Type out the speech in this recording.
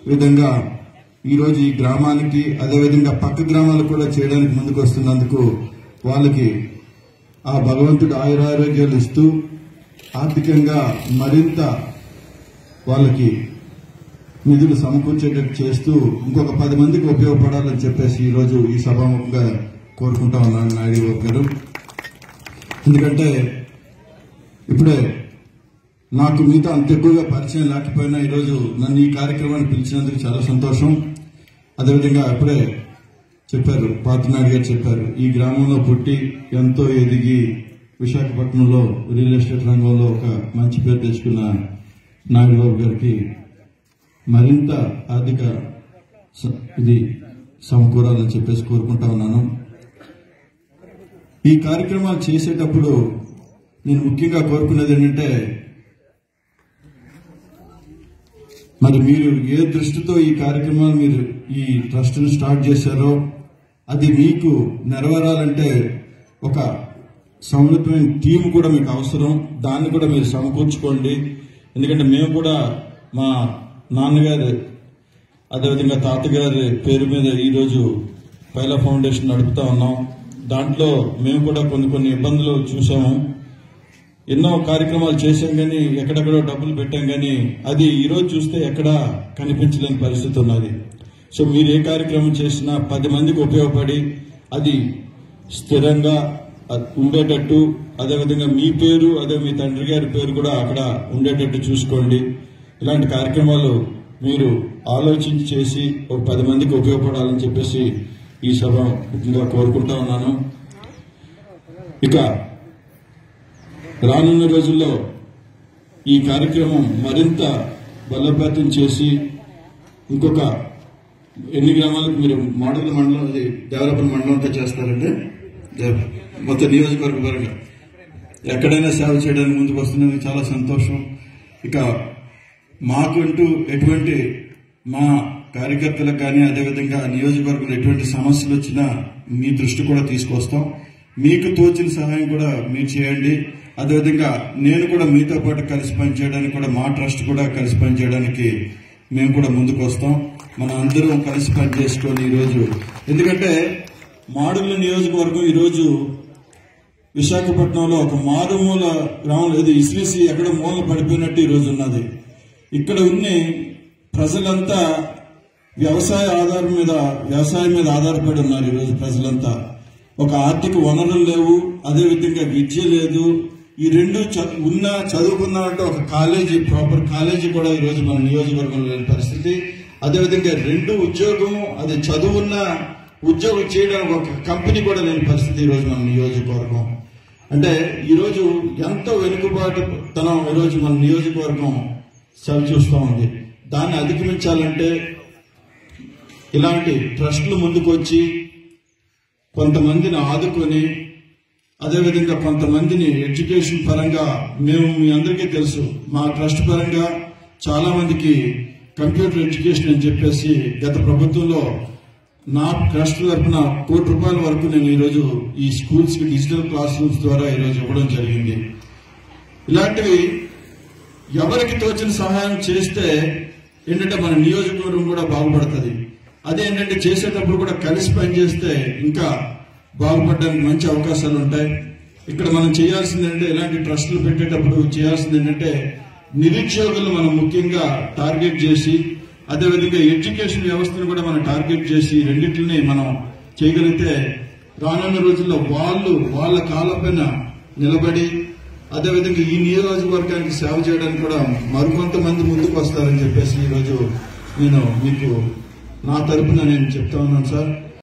విధంగా ఈరోజు ఈ గ్రామానికి అదేవిధంగా పక్క గ్రామాలకు కూడా చేయడానికి ముందుకు వస్తున్నందుకు వాళ్ళకి ఆ భగవంతుడు ఆయురారోగ్యాలు ఇస్తూ ఆర్థికంగా మరింత వాళ్ళకి నిధులు సమకూర్చేటట్టు చేస్తూ ఇంకొక పది మందికి ఉపయోగపడాలని చెప్పేసి ఈరోజు ఈ సభాముఖంగా కోరుకుంటా ఉన్నాను నాయుడు బాబు గారు ఎందుకంటే ఇప్పుడే నాకు మీతో అంత ఎక్కువగా పరిచయం లేకపోయినా ఈరోజు నన్ను ఈ కార్యక్రమాన్ని పిలిచినందుకు చాలా సంతోషం అదేవిధంగా ఇప్పుడే చెప్పారు పాతనాయుడు గారు చెప్పారు ఈ గ్రామంలో పుట్టి ఎంతో ఎదిగి విశాఖపట్నంలో రియల్ ఎస్టేట్ రంగంలో ఒక మంచి పేరు తెచ్చుకున్న నాయుడు బాబు గారికి మరింత ఆర్థిక స- ఇది సమకూరాలని చెప్పేసి కోరుకుంటా ఉన్నాను ఈ కార్యక్రమాలు చేసేటప్పుడు నేను ముఖ్యంగా కోరుకునేది ఏంటంటే మరి మీరు ఏ దృష్టితో ఈ కార్యక్రమాలు మీరు ఈ ట్రస్ట్ ను స్టార్ట్ చేశారో అది మీకు నెరవేరాలంటే ఒక సమృద్ధమైన టీం కూడా మీకు అవసరం దాన్ని కూడా మీరు సమకూర్చుకోండి ఎందుకంటే మేము కూడా మా నాన్నగారు అదేవిధంగా తాతగారి పేరు మీద ఈరోజు పైలా ఫౌండేషన్ నడుపుతా ఉన్నాం దాంట్లో మేము కూడా కొన్ని కొన్ని ఇబ్బందులు చూసాము ఎన్నో కార్యక్రమాలు చేశాం కానీ ఎక్కడెక్కడో డబ్బులు పెట్టాం కానీ అది ఈరోజు చూస్తే ఎక్కడా కనిపించలేని పరిస్థితి ఉన్నది సో మీరు ఏ కార్యక్రమం చేసినా పది మందికి ఉపయోగపడి అది స్థిరంగా అ- ఉండేటట్టు అదేవిధంగా మీ పేరు అదే మీ తండ్రి గారి పేరు కూడా అక్కడ ఉండేటట్టు చూసుకోండి ఇలాంటి కార్యక్రమాలు మీరు ఆలోచించి చేసి ఒక పది మందికి ఉపయోగపడాలని చెప్పేసి ఈ సభ ముఖ్యంగా కోరుకుంటా ఉన్నాను ఇక రానున్న రోజుల్లో ఈ కార్యక్రమం మరింత బలోపేతం చేసి ఇంకొక ఎన్ని గ్రామాలకు మీరు మోడల్ మండలం అది దేవరపల్లి మండలం అంతా చేస్తారంటే దేవ- మొత్తం నియోజకవర్గ పరంగా ఎక్కడైనా సేవ చేయడానికి ముందుకు వస్తున్నందుకు చాలా సంతోషం ఇక మాకంటూ ఎటువంటి మా కార్యకర్తలకు కానీ అదేవిధంగా నియోజకవర్గంలో ఎటువంటి సమస్యలు వచ్చినా మీ దృష్టి కూడా తీసుకొస్తాం మీకు తోచిన సహాయం కూడా మీరు చేయండి అదేవిధంగా నేను కూడా మీతో పాటు కలిసి పనిచేయడానికి కూడా మా ట్రస్ట్ కూడా కలిసి పనిచేయడానికి మేము కూడా ముందుకు వస్తాం మన అందరం కలిసి పనిచేసుకొని ఈరోజు ఎందుకంటే మాడుగుల నియోజకవర్గం ఈరోజు విశాఖపట్నంలో ఒక మారుమూల గ్రామంలో ఏదో ఇసిరిసి ఎక్కడ మూల పడిపోయినట్టు ఈ రోజు ఉన్నది ఇక్కడ ఉన్న ప్రజలంతా వ్యవసాయ ఆధారం మీద వ్యవసాయం మీద ఆధారపడి ఉన్నారు ఈరోజు ప్రజలంతా ఒక ఆర్థిక వనరులు లేవు అదేవిధంగా విద్య లేదు ఈ రెండు చ- ఉన్న చదువుకుందామంటే ఒక కాలేజీ ప్రాపర్ కాలేజీ కూడా ఈ రోజు మన నియోజకవర్గంలో లేని పరిస్థితి అదేవిధంగా రెండు ఉద్యోగం అది చదువున్న ఉద్యోగం చేయడానికి ఒక కంపెనీ కూడా లేని పరిస్థితి ఈ రోజు మన నియోజకవర్గం అంటే ఈరోజు ఎంతో వెనుకబాటు తనం ఈరోజు మన నియోజకవర్గం చవి చూస్తూ ఉంది దాన్ని అధిగమించాలంటే ఇలాంటి ట్రస్టులు ముందుకు వచ్చి కొంతమందిని ఆదుకొని అదేవిధంగా కొంతమందిని ఎడ్యుకేషన్ పరంగా మేము మీ అందరికీ తెలుసు మా ట్రస్ట్ పరంగా చాలా మందికి కంప్యూటర్ ఎడ్యుకేషన్ అని చెప్పేసి గత ప్రభుత్వంలో నా ట్రస్ట్ తరఫున కోటి రూపాయల వరకు నేను ఈరోజు ఈ స్కూల్స్ కి డిజిటల్ క్లాస్ రూమ్స్ ద్వారా ఈరోజు ఇవ్వడం జరిగింది ఇలాంటివి ఎవరికి తోచిన సహాయం చేస్తే ఏంటంటే మన నియోజకవర్గం కూడా బాగుపడుతుంది అదే ఏంటంటే చేసేటప్పుడు కూడా కలిసి పనిచేస్తే ఇంకా బాగుపడడానికి మంచి అవకాశాలు ఉంటాయి ఇక్కడ మనం చేయాల్సింది ఏంటంటే ఇలాంటి ట్రస్టులు పెట్టేటప్పుడు చేయాల్సింది ఏంటంటే నిరుద్యోగులు మనం ముఖ్యంగా టార్గెట్ చేసి అదేవిధంగా ఎడ్యుకేషన్ వ్యవస్థను కూడా మనం టార్గెట్ చేసి రెండింటిని మనం చేయగలిగితే రానున్న రోజుల్లో వాళ్ళు వాళ్ళ కాళ్ళపైన నిలబడి అదేవిధంగా ఈ నియోజకవర్గానికి సేవ చేయడానికి కూడా మరికొంతమంది ముందుకు వస్తారని చెప్పేసి ఈరోజు నేను మీకు నా తరపున నేను చెప్తా ఉన్నాను సార్